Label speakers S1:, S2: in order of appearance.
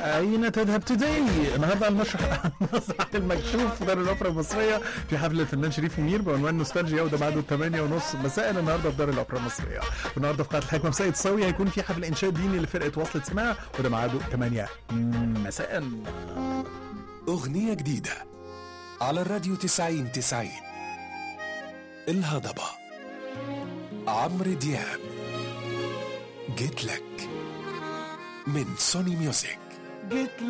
S1: أين تذهب توداي؟ النهارده على المسرح المسرح المكشوف في دار الأوبرا المصرية في حفل الفنان شريف منير بعنوان نوستالجيا وده بعده 8 ونص مساء النهارده في دار الأوبرا المصرية والنهارده في قاعة الحكمة في سيد صاوي هيكون في حفل إنشاء ديني لفرقة وصلة سماع وده ميعاده 8 مساء
S2: أغنية جديدة على الراديو تسعين تسعين الهضبة عمرو دياب جيت لك من سوني ميوزك
S1: جيت